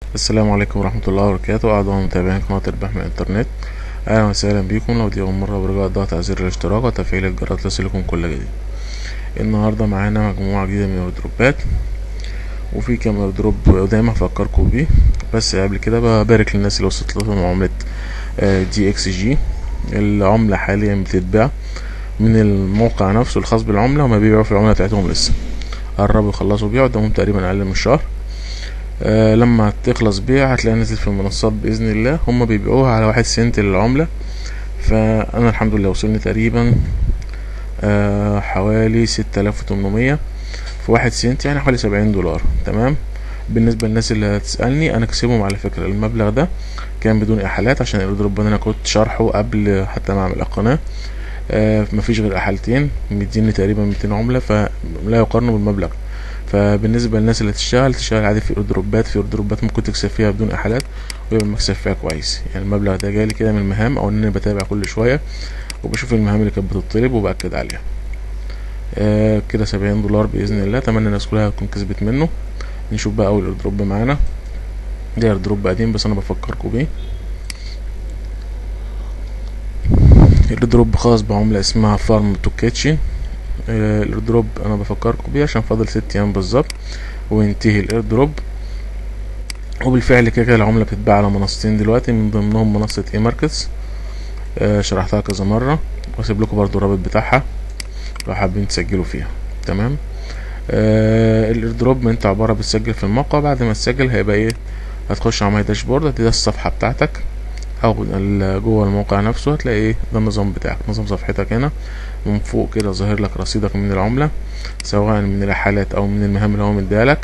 السلام عليكم ورحمة الله وبركاته أعضاء متابعين قناة ربح من الإنترنت أهلا وسهلا بكم لو دي أول مرة برجاء الضغط على زر الاشتراك وتفعيل الجرس ليصلكم كل جديد النهاردة معانا مجموعة جديدة من الدروبات وفي كام دروب قدام هفكركم بيه بس قبل كده ببارك للناس اللي وصلت لهم عملة دي اكس جي العملة حاليا بتتباع من الموقع نفسه الخاص بالعملة وما بيبيعوا في العملة بتاعتهم لسه قربوا يخلصوا بيع قدامهم تقريبا أقل من شهر آه لما تخلص بيع هتلاقيها نزلت في المنصات بإذن الله هما بيبيعوها على واحد سنت للعملة فأنا الحمد لله وصلني تقريبا آه حوالي ستة آلاف وتمنمية في واحد سنت يعني حوالي سبعين دولار تمام بالنسبة للناس اللي هتسألني أنا كسبهم على فكرة المبلغ ده كان بدون إحالات عشان الايردروب أنا كنت شارحه قبل حتى ما أعمل القناة آه مفيش غير إحالتين مديني تقريبا ميتين عملة فلا يقارنوا بالمبلغ فبالنسبة للناس اللي تشتغل تشتغل عادي في ايردروبات في ايردروبات ممكن تكسب فيها بدون إحالات ويبقى المكسب فيها كويس يعني المبلغ ده جالي كده من المهام أو إن أنا بتابع كل شوية وبشوف المهام اللي كانت بتطلب وبأكد عليها آه كده سبعين دولار بإذن الله أتمنى الناس كلها تكون كسبت منه نشوف بقى أول ايردروب معانا ده ايردروب قديم بس أنا بفكركم بيه الايردروب خاص بعملة اسمها فارم تو كيتشن آه الايردروب انا بفكركم بيه عشان فاضل ست ايام بالظبط وينتهي الايردروب وبالفعل كده كده العملة بتتباع على منصتين دلوقتي من ضمنهم منصة اي ماركتس آه شرحتها كذا مرة واسيب لكم برضو الرابط بتاعها لو حابين تسجلوا فيها تمام آه الايردروب انت عبارة بتسجل في الموقع بعد ما تسجل هيبقى ايه هتخش على ماي داشبورد دي ده الصفحة بتاعتك او جوه الموقع نفسه هتلاقي ايه ده النظام بتاعك نظام صفحتك هنا من فوق كده ظاهر لك رصيدك من العملة سواء من الرحلات او من المهام اللي هو مديها لك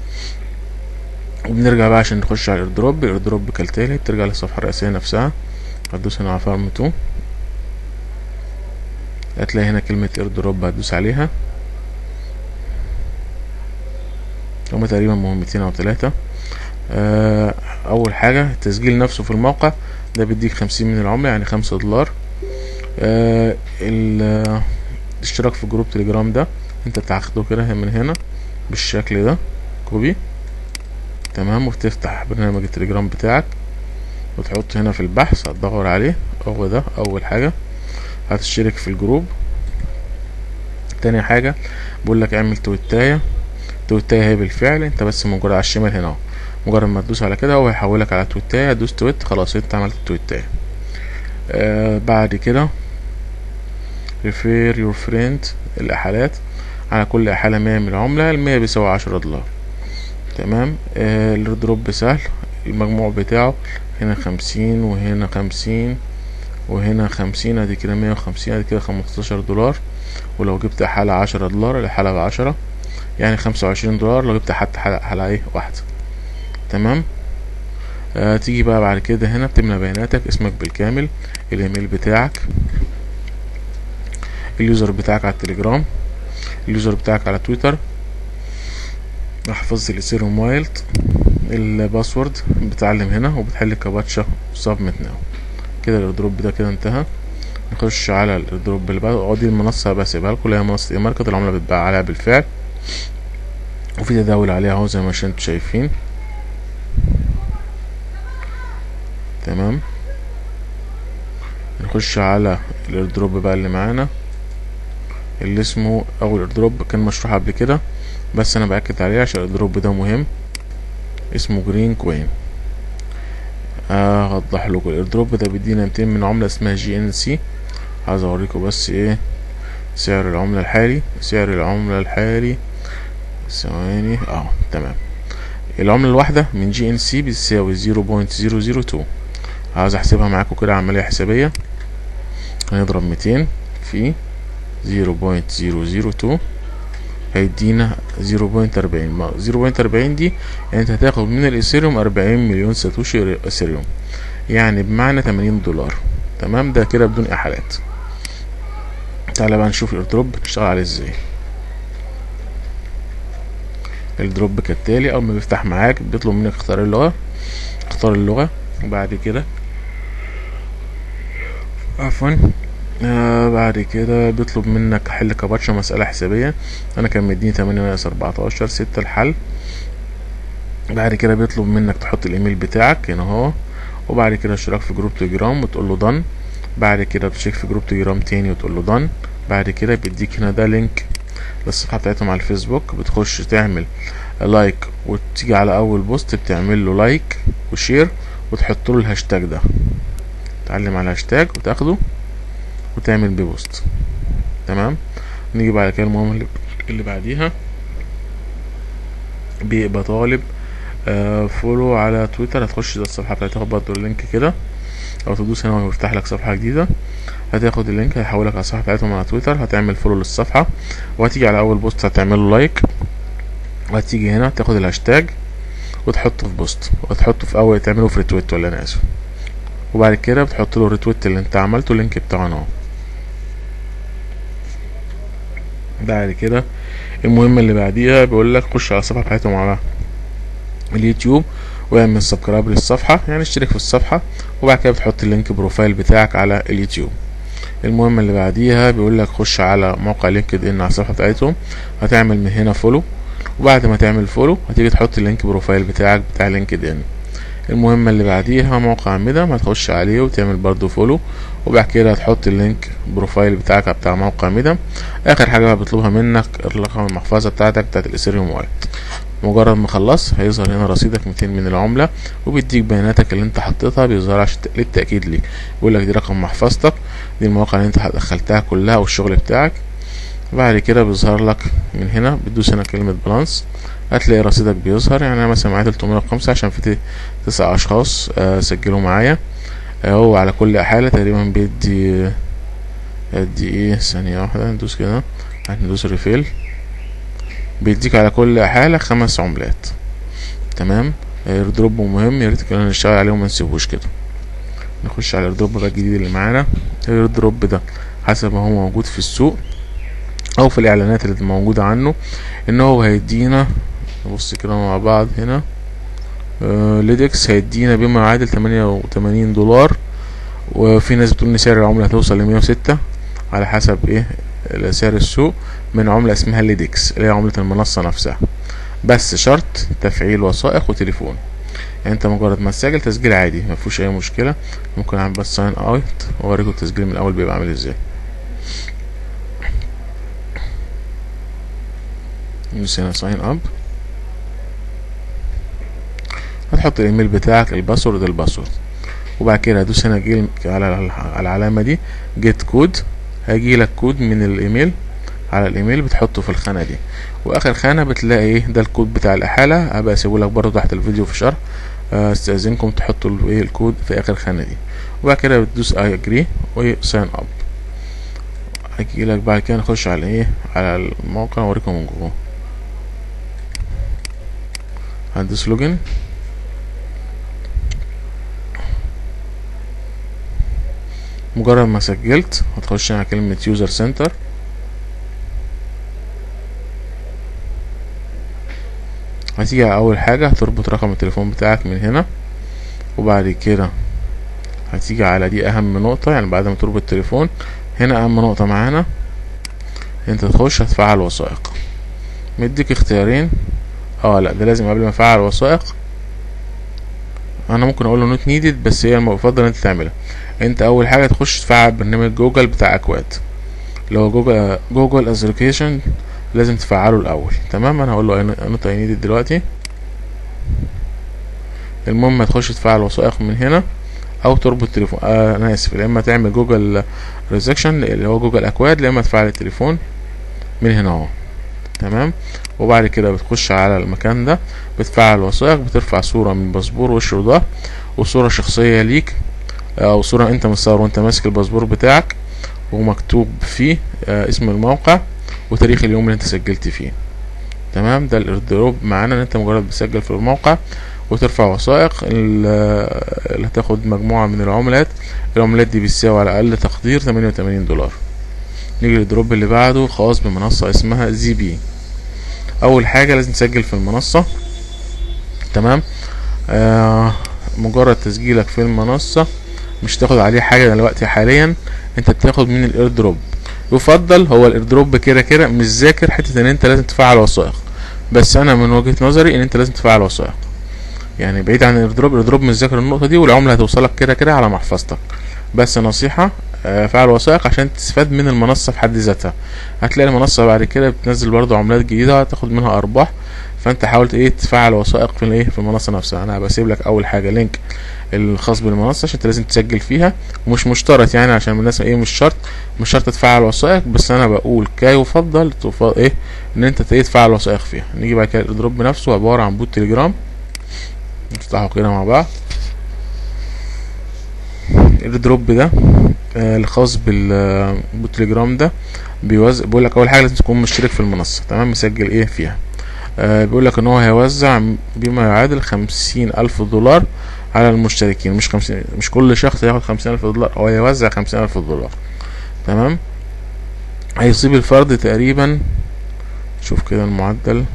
وبنرجع بقى عشان نخش على الايردروب الايردروب كالتالي بترجع للصفحة الرئيسية نفسها هتدوس هنا على فارم تو هتلاقي هنا كلمة ايردروب هتدوس عليها هما تقريبا مهمتين او ثلاثة آه اول حاجة التسجيل نفسه في الموقع ده بيديك خمسين من العملة يعني خمسة دولار آه الاشتراك في جروب تليجرام ده انت بتاخده كده من هنا بالشكل ده كوبي تمام وتفتح برنامج التليجرام بتاعك وتحطه هنا في البحث هتدور عليه هو ده اول حاجة هتشترك في الجروب تاني حاجة بقول لك اعمل تويتاية تويتاية هي بالفعل انت بس مجرد على الشمال هنا اهو مجرد ما تدوس على كده هو هيحولك على تويتاية تدوس تويت خلاص انت عملت تويتاية آه بعد كده ريفير يور فريند الاحالات على كل احالة مية من العملة المية بيساوي عشرة دولار تمام آه الدروب سهل المجموع بتاعه هنا خمسين وهنا خمسين وهنا خمسين ادي كده مية وخمسين ادي كده خمستاشر دولار ولو جبت حالة عشرة دولار الحالة بعشرة يعني خمسة وعشرين دولار لو جبت حتى حالة, حالة ايه واحدة تمام آه تيجي بقى بعد كده هنا بتملى بياناتك اسمك بالكامل الايميل بتاعك اليوزر بتاعك على التليجرام اليوزر بتاعك على تويتر محفظة الاثيريوم وايلد الباسورد بتعلم هنا وبتحل كاباتشا سبميت ناو كده الايردروب ده كده انتهى نخش على الايردروب اللي بعده دي المنصة بسيبها لكم اللي هي منصة اي ماركت العملة بتباع عليها بالفعل وفي تداول عليها اهو زي ما انتم شايفين تمام نخش على الايردروب بقى اللي معانا اللي اسمه اول ايردروب كان مشروح قبل كده بس انا باكد عليه عشان الايردروب ده مهم اسمه جرين كوين هوضح لكم الايردروب ده بيدينا 200 من عملة اسمها جي ان سي عايز اوريكم بس ايه سعر العملة الحالي سعر العملة الحالي ثواني اه تمام العملة الواحدة من جي ان سي بتساوي زيرو بوينت زيرو زيرو تو عاوز احسبها معاكم كده عملية حسابية هنضرب ميتين في زيرو بوينت زيرو زيرو تو هيدينا زيرو بوينت أربعين زيرو بوينت أربعين دي يعني انت هتاخد من الاثيريوم أربعين مليون ساتوشي اثيريوم يعني بمعنى تمانين دولار تمام ده كده بدون احالات تعالى بقى نشوف الايردروب بتشتغل عليه ازاي الدروب كالتالي اول ما بيفتح معاك بيطلب منك اختار اللغة اختار اللغة وبعد كده عفوا آه بعد كده بيطلب منك حل كاباتشا مسألة حسابية انا كان مديني تمانية ناقص اربعتاشر ستة الحل بعد كده بيطلب منك تحط الايميل بتاعك هنا اهو وبعد كده اشتراك في جروب تليجرام وتقول له دن بعد كده بتشيك في جروب تليجرام تاني وتقول له دن بعد كده بيديك هنا ده لينك للصفحه بتاعتهم على الفيسبوك بتخش تعمل لايك وتيجي على اول بوست بتعمل له لايك وشير وتحط له الهاشتاج ده تعلم على الهاشتاج وتاخده وتعمل بيه بوست تمام نيجي بعد كده المهم اللي, اللي بعديها بيبقى طالب آه فولو على تويتر هتخش ده الصفحه بتاعتها تاخد برضه اللينك كده او تدوس هنا ويفتح لك صفحه جديده هتاخد اللينك هيحولك على الصفحه بتاعتهم على تويتر هتعمل فولو للصفحه وهتيجي على اول بوست هتعمل له لايك وهتيجي هنا تاخد الهاشتاج وتحطه في بوست وتحطه في اول تعمله في ريتويت ولا انا اسف وبعد كده بتحط له الريتويت اللي انت عملته اللينك بتاعنا اهو بعد كده المهمة اللي بعديها بيقول لك خش على الصفحة بتاعتهم على اليوتيوب واعمل سبسكرايب للصفحة يعني اشترك في الصفحة وبعد كده بتحط اللينك بروفايل بتاعك على اليوتيوب المهمة اللي بعديها بيقول لك خش على موقع لينكد ان على الصفحة بتاعتهم هتعمل من هنا فولو وبعد ما تعمل فولو هتيجي تحط اللينك بروفايل بتاعك بتاع لينكد ان المهمة اللي بعديها موقع ميدم هتخش عليه وتعمل برضو فولو وبعد كده هتحط اللينك بروفايل بتاعك بتاع موقع ميدم اخر حاجة بقى بيطلبها منك رقم المحفظة بتاعتك بتاعت الاثيريوم والت مجرد ما خلص هيظهر هنا رصيدك 200 من العملة وبيديك بياناتك اللي انت حطيتها بيظهر عشان للتأكيد ليك بيقول لك دي رقم محفظتك دي المواقع اللي انت دخلتها كلها والشغل بتاعك بعد كده بيظهر لك من هنا بتدوس هنا كلمة بالانس هتلاقي رصيدك بيظهر يعني انا مثلا معايا 305 عشان في تسع اشخاص آه سجلوا معايا آه هو على كل حالة تقريبا بيدي ادي ايه ثانية واحدة ندوس كده هندوس ريفيل بيديك على كل حالة خمس عملات تمام ايردروب مهم ياريت كنا نشتغل عليه وما نسيبوش كده نخش على الايردروب بقى الجديد اللي معانا الايردروب ده حسب ما هو موجود في السوق او في الاعلانات اللي موجودة عنه ان هو هيدينا نبص كده مع بعض هنا آه ليدكس هيدينا بما يعادل تمانية وتمانين دولار وفي ناس بتقول ان سعر العملة هتوصل لمية وستة على حسب ايه سعر السوق من عملة اسمها ليدكس اللي هي عملة المنصة نفسها بس شرط تفعيل وثائق وتليفون يعني انت مجرد ما تسجل تسجيل عادي ما فيهوش اي مشكلة ممكن اعمل بس ساين اوت واوريكم التسجيل من الاول بيبقى عامل ازاي ندوس هنا ساين اب هتحط الايميل بتاعك الباسورد الباسورد وبعد كده هدوس هنا جيل على العلامة دي جيت كود هيجي لك كود من الايميل على الايميل بتحطه في الخانة دي واخر خانة بتلاقي ايه ده الكود بتاع الاحالة هبقى اسيبه لك برضه تحت الفيديو في الشرح استاذنكم تحطوا ايه الكود في اخر خانة دي وبعد كده بتدوس اي اجري وساين اب هيجي لك بعد كده نخش على ايه على الموقع اوريكم من جوه هندوس لوجن مجرد ما سجلت هتخش على كلمة يوزر سنتر هتيجي على اول حاجة هتربط رقم التليفون بتاعك من هنا وبعد كده هتيجي على دي اهم نقطة يعني بعد ما تربط التليفون هنا اهم نقطة معانا انت تخش هتفعل وثائق مديك اختيارين اه لا ده لازم قبل ما افعل وثائق انا ممكن اقول له نوت نيدد بس هي المفضل انت تعملها انت اول حاجه تخش تفعل برنامج جوجل بتاع اكواد اللي هو جوجل جوجل ازريكيشن لازم تفعله الاول تمام انا هقول له نوت اي نيدد دلوقتي المهم تخش تفعل وثائق من هنا او تربط تليفون آه انا اسف يا اما تعمل جوجل ريزكشن اللي هو جوجل اكواد يا اما تفعل التليفون من هنا اهو تمام وبعد كده بتخش على المكان ده بتفعل وثائق بترفع صورة من باسبور وش وظهر وصورة شخصية ليك او صورة انت مصور وانت ماسك الباسبور بتاعك ومكتوب فيه آه اسم الموقع وتاريخ اليوم اللي انت سجلت فيه تمام ده الايردروب معانا ان انت مجرد بتسجل في الموقع وترفع وثائق اللي هتاخد مجموعة من العملات العملات دي بتساوي على اقل تقدير 88 دولار نيجي للدروب اللي بعده خاص بمنصة اسمها زي بي اول حاجة لازم تسجل في المنصة تمام آه مجرد تسجيلك في المنصة مش تاخد عليه حاجة دلوقتي حاليا انت بتاخد من الايردروب يفضل هو الايردروب كده كده مش ذاكر حتة ان انت لازم تفعل وثائق بس انا من وجهة نظري ان انت لازم تفعل وثائق يعني بعيد عن الايردروب الايردروب مش ذاكر النقطه دي والعمله هتوصلك كده كده على محفظتك بس نصيحه آه، فعل وثائق عشان تستفاد من المنصه في حد ذاتها هتلاقي المنصه بعد كده بتنزل برضو عملات جديده هتاخد منها ارباح فانت حاولت ايه تفعل وثائق في الايه في المنصه نفسها انا بسيب لك اول حاجه لينك الخاص بالمنصه عشان انت لازم تسجل فيها مش مشترط يعني عشان الناس ايه مش شرط مش شرط تفعل وثائق بس انا بقول كي يفضل تف... ايه ان انت ايه تفعل وثائق فيها نيجي بعد كده الدروب نفسه عباره عن بوت تليجرام نفتحه كده مع بعض الدروب ده آه الخاص بالتليجرام ده بيوزع بيقول لك اول حاجه لازم تكون مشترك في المنصه تمام مسجل ايه فيها آه بيقول لك ان هو هيوزع بما يعادل خمسين الف دولار على المشتركين مش خمسين مش كل شخص ياخد خمسين الف دولار هو يوزع خمسين الف دولار تمام هيصيب الفرد تقريبا شوف كده المعدل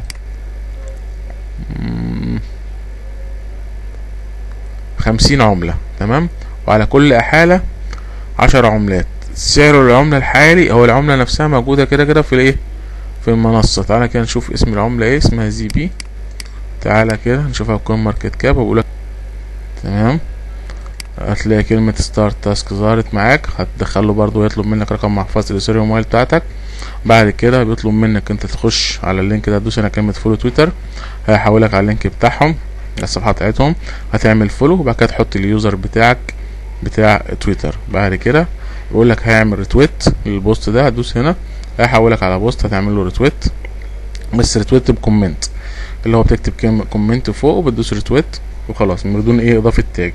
خمسين عملة تمام وعلى كل احالة عشر عملات سعر العملة الحالي هو العملة نفسها موجودة كده كده في الايه في المنصة تعالى كده نشوف اسم العملة ايه اسمها زي بي تعالى كده نشوفها بكون ماركت كاب وبقولك تمام هتلاقي كلمة ستارت تاسك ظهرت معاك هتدخله برضو ويطلب منك رقم محفظة الاثيريوم موبايل بتاعتك بعد كده بيطلب منك انت تخش على اللينك ده تدوس هنا كلمة فولو تويتر هيحولك على اللينك بتاعهم الصفحة بتاعتهم هتعمل فولو وبعد كده تحط اليوزر بتاعك بتاع تويتر بعد كده يقول لك هيعمل ريتويت للبوست ده هتدوس هنا هيحولك على بوست هتعمل له ريتويت بس ريتويت بكومنت اللي هو بتكتب كومنت فوق وبتدوس ريتويت وخلاص من دون ايه اضافه تاج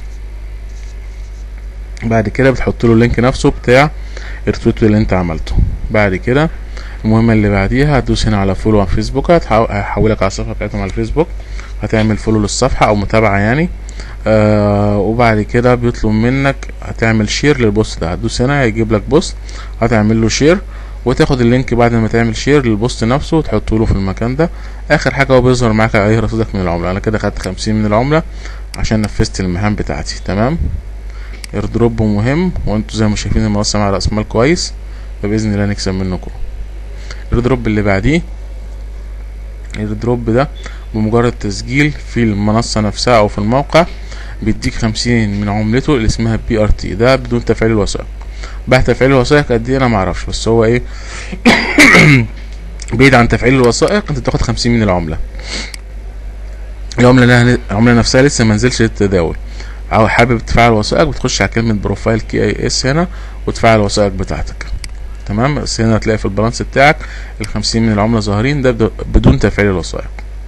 بعد كده بتحط له اللينك نفسه بتاع الريتويت اللي انت عملته بعد كده المهمة اللي بعديها هتدوس هنا على فولو على فيسبوك هيحولك على الصفحة بتاعتهم على الفيسبوك هتعمل فولو للصفحة او متابعة يعني آه وبعد كده بيطلب منك هتعمل شير للبوست ده هتدوس هنا هيجيب لك بوست هتعمل له شير وتاخد اللينك بعد ما تعمل شير للبوست نفسه وتحطه له في المكان ده اخر حاجه هو بيظهر معاك عليه رصيدك من العمله انا كده خدت خمسين من العمله عشان نفذت المهام بتاعتي تمام ايردروب مهم وانتوا زي ما شايفين المنصه مع راس مال كويس فباذن الله نكسب منكم الايردروب اللي بعديه الايردروب ده بمجرد تسجيل في المنصه نفسها او في الموقع بيديك خمسين من عملته اللي اسمها بي ار تي ده بدون تفعيل الوثائق بعد تفعيل الوثائق قد ايه انا معرفش بس هو ايه بعيد عن تفعيل الوثائق انت بتاخد خمسين من العمله العمله العمله نفسها لسه ما نزلش للتداول او حابب تفعل وثائق بتخش على كلمه بروفايل كي اي اس هنا وتفعل الوثائق بتاعتك تمام بس هنا هتلاقي في البالانس بتاعك الخمسين من العمله ظاهرين ده بدون تفعيل الوثائق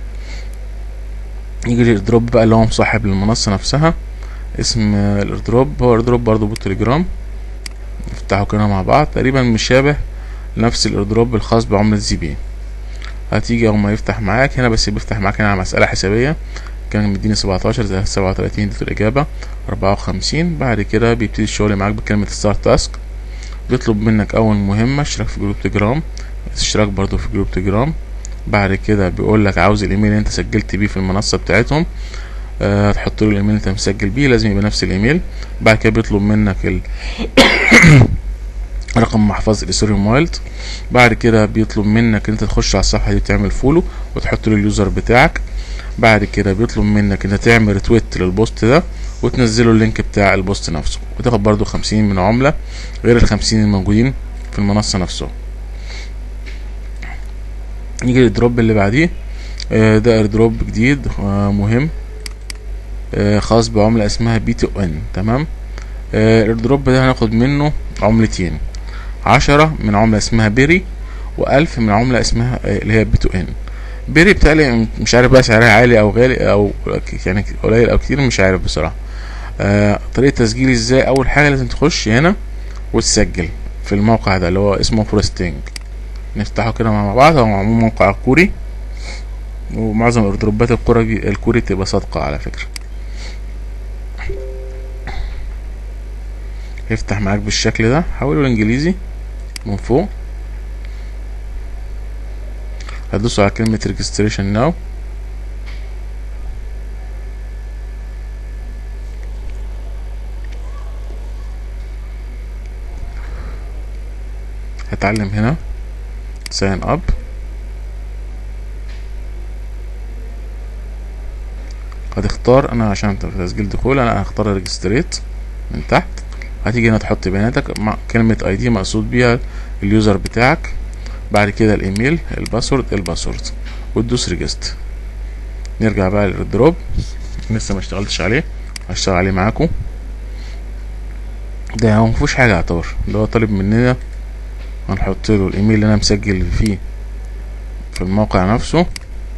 يجي الايردروب بقى اللي هو مصاحب للمنصه نفسها اسم الايردروب هو ايردروب برضه بالتليجرام نفتحه كده مع بعض تقريبا مشابه نفس الايردروب الخاص بعملة زي بي هتيجي اول ما يفتح معاك هنا بس بيفتح معاك هنا على مسألة حسابية كان مديني سبعتاشر زائد سبعة وتلاتين دي الإجابة أربعة وخمسين بعد كده بيبتدي الشغل معاك بكلمة ستارت تاسك بيطلب منك أول مهمة اشتراك في جروب تجرام اشتراك برضو في جروب تجرام بعد كده بيقول لك عاوز الايميل اللي انت سجلت بيه في المنصة بتاعتهم أه تحط له الايميل اللي انت مسجل بيه لازم يبقى نفس الايميل بعد كده بيطلب منك ال رقم محفظة الاثيريوم وايلد بعد كده بيطلب منك انت تخش على الصفحة دي تعمل فولو وتحط له اليوزر بتاعك بعد كده بيطلب منك انت تعمل ريتويت للبوست ده وتنزله اللينك بتاع البوست نفسه وتاخد برضو خمسين من عملة غير الخمسين الموجودين في المنصة نفسه نيجي للدروب اللي بعديه آه ده ايردروب جديد آه مهم آه خاص بعملة اسمها بي تو ان تمام الايردروب ده هناخد منه عملتين عشرة من عملة اسمها بيري وألف من عملة اسمها اللي هي بي تو ان بيري بتاعي مش عارف بقى سعرها عالي او غالي او يعني قليل او كتير مش عارف بصراحة آه طريقة تسجيل ازاي اول حاجة لازم تخش هنا وتسجل في الموقع ده اللي هو اسمه فورستينج نفتحه كده مع بعض هو معمول موقع كوري ومعظم الايردروبات الكوري الكوري تبقى صادقة على فكرة يفتح معاك بالشكل ده حوله الانجليزي من فوق هتدوسوا على كلمة registration now هتعلم هنا sign up هتختار انا عشان تسجيل دخول انا هختار ريجستريت من تحت هتيجي هنا تحط بياناتك مع كلمة اي دي مقصود بيها اليوزر بتاعك بعد كده الايميل الباسورد الباسورد وتدوس ريجست نرجع بقى للدروب لسه ما اشتغلتش عليه هشتغل عليه معاكم ده هو مفيهوش حاجة يعتبر ده هو طالب مننا هنحط له الايميل اللي انا مسجل فيه في الموقع نفسه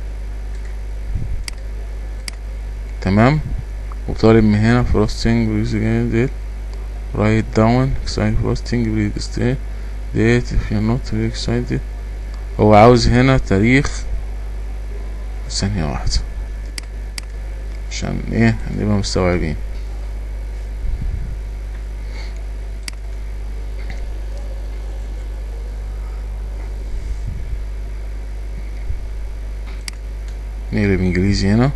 تمام وطالب من هنا frosting date write down excited frosting date date if you're not really excited هو عاوز هنا تاريخ ثانية واحدة عشان ايه نبقى مستوعبين نقلب انجليزي هنا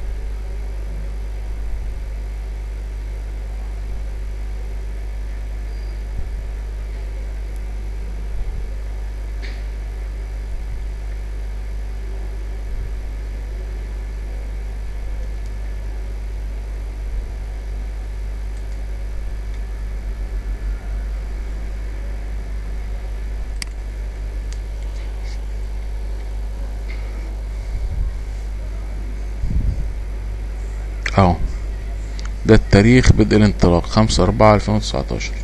اهو ده التاريخ بدء الانطلاق خمسة أربعة ألفين وتسعتاشر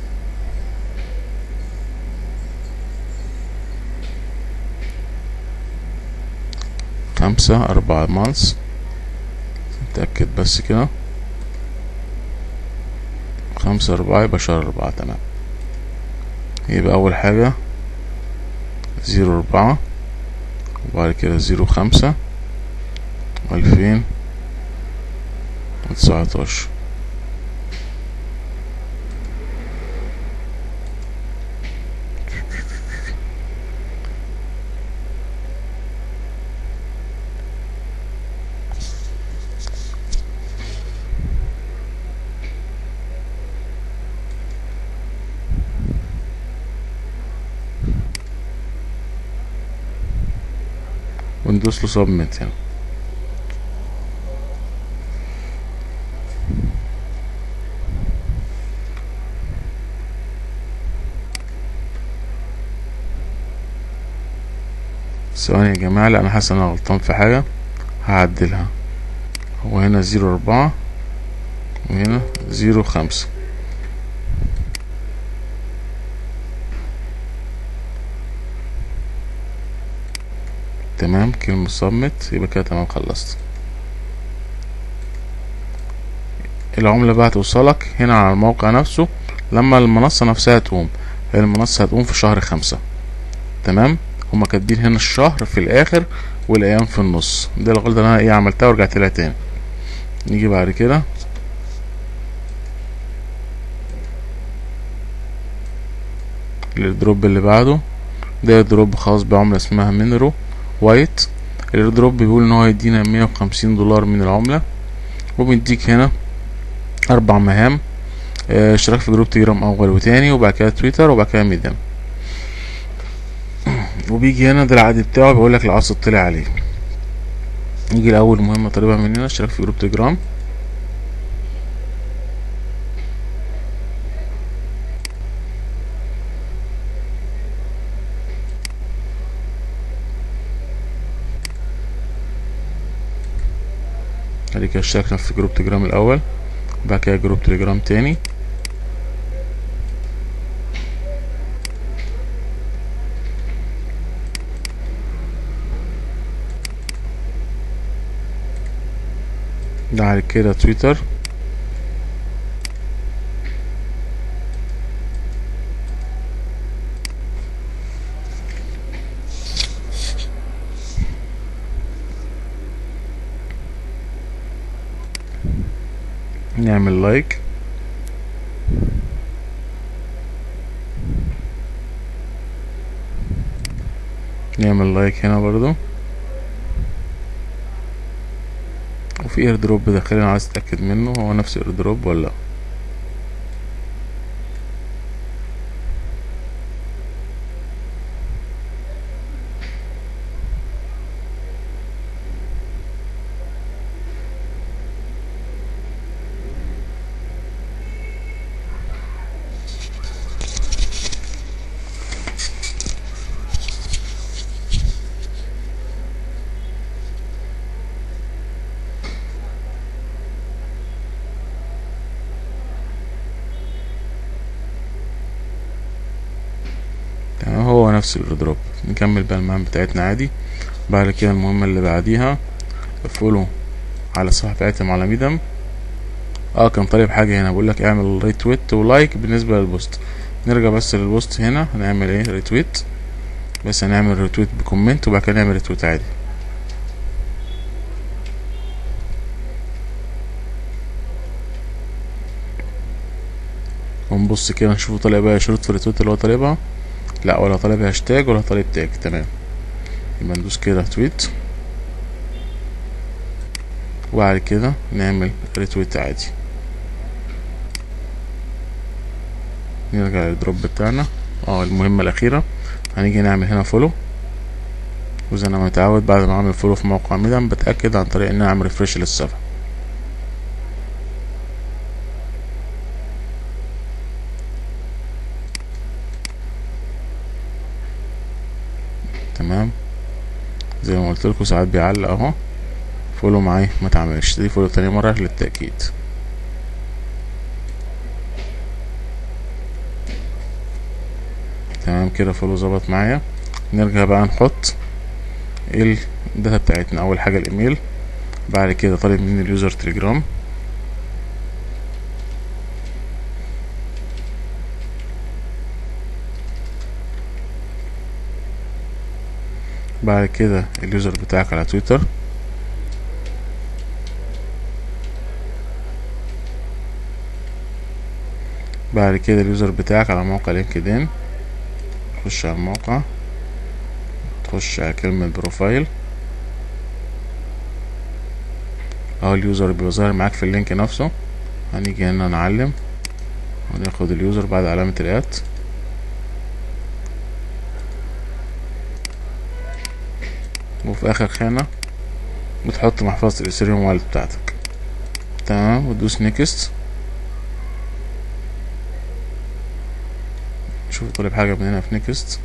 خمسة أربعة مانس نتأكد بس كده خمسة أربعة يبقى شهر أربعة تمام يبقى أول حاجة زيرو أربعة وبعد كده زيرو خمسة ألفين وتسعتاشر وندوس له سبميت هنا ثواني يا جماعة لا انا حاسس ان انا غلطان في حاجة هعدلها هو هنا زيرو اربعة وهنا زيرو خمسة تمام كلمة سبميت يبقى كده تمام خلصت العملة بقى هتوصلك هنا على الموقع نفسه لما المنصة نفسها تقوم المنصة هتقوم في شهر خمسة تمام هما كاتبين هنا الشهر في الاخر والايام في النص دي الغلطة اللي انا ايه عملتها ورجعت لها تاني نيجي بعد كده الدروب اللي بعده ده دروب خاص بعملة اسمها مينرو وايت الدروب بيقول ان هو يدينا مية وخمسين دولار من العملة وبيديك هنا اربع مهام اه، اشتراك في جروب تيجرام اول وتاني وبعد كده تويتر وبعد كده ميديم وبيجي هنا ده العقد بتاعه بيقول لك العصر طلع عليه يجي الاول مهمه طالبها مننا اشتراك في جروب تليجرام ادي كده اشتركنا في جروب تليجرام الاول وبعد كده جروب تليجرام تاني بعد كده تويتر نعمل لايك نعمل لايك هنا برضو وفي اير دروب داخلي انا عايز اتاكد منه هو نفس اير دروب ولا لا نفس الايردروب نكمل بقى المهام بتاعتنا عادي بعد كده المهمة اللي بعديها فولو على الصفحة بتاعتهم على ميدم اه كان طالب حاجة هنا بقول لك اعمل ريتويت ولايك بالنسبة للبوست نرجع بس للبوست هنا هنعمل ايه ريتويت بس هنعمل ريتويت بكومنت وبعد كده نعمل ريتويت عادي ونبص كده نشوفه طالع بقى شروط في الريتويت اللي هو طالبها لا ولا طالب هاشتاج ولا طالب تاج تمام يبقى ندوس كده تويت وبعد كده نعمل ريتويت عادي نرجع للدروب بتاعنا اه المهمة الأخيرة هنيجي نعمل هنا فولو وزي ما متعود بعد ما اعمل فولو في موقع ميدم بتأكد عن طريق ان انا اعمل ريفرش للصفحة تمام زي ما قلت لكم ساعات بيعلق اهو فولو معايا ما تعملش دي فولو تاني مرة للتأكيد تمام كده فولو ظبط معايا نرجع بقى نحط الداتا بتاعتنا اول حاجة الايميل بعد كده طالب مني اليوزر تليجرام بعد كده اليوزر بتاعك على تويتر بعد كده اليوزر بتاعك على موقع لينكدين تخش على الموقع تخش على كلمة بروفايل اهو اليوزر بيبقى ظاهر معاك في اللينك نفسه هنيجي هنا نعلم وناخد اليوزر بعد علامة الات وفي اخر خانة بتحط محفظة الاثيريوم والت بتاعتك تمام وتدوس نيكست شوف طالب حاجة من هنا في نيكست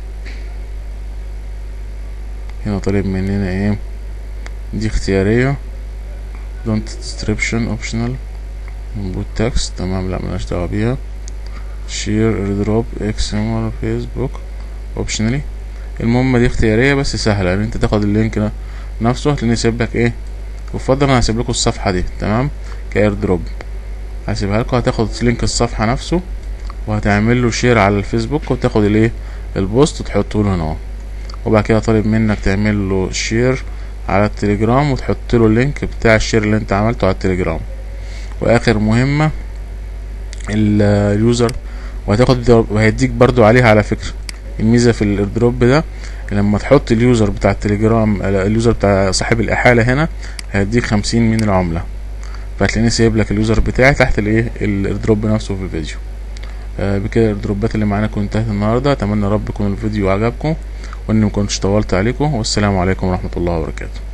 هنا طالب مننا ايه دي اختيارية don't description optional input text تمام لا ملناش دعوة بيها share airdrop xml facebook optionally المهمة دي اختيارية بس سهلة ان انت تاخد اللينك ده نفسه هتلاقيني سايب لك ايه يفضل انا هسيب لكم الصفحة دي تمام كاير دروب هسيبها لكم هتاخد لينك الصفحة نفسه وهتعمل له شير على الفيسبوك وتاخد الايه البوست وتحطه له هنا اهو وبعد كده طالب منك تعمل له شير على التليجرام وتحط له اللينك بتاع الشير اللي انت عملته على التليجرام واخر مهمة اليوزر وهتاخد وهيديك برضو عليها على فكرة الميزة في الايردروب ده لما تحط اليوزر بتاع التليجرام اليوزر بتاع صاحب الاحالة هنا هيديك خمسين من العملة فهتلاقيني سايب لك اليوزر بتاعي تحت الايه الايردروب نفسه في الفيديو آه بكده الدروبات اللي معانا كنت انتهت النهارده اتمنى رب يكون الفيديو عجبكم واني مكنتش طولت عليكم والسلام عليكم ورحمه الله وبركاته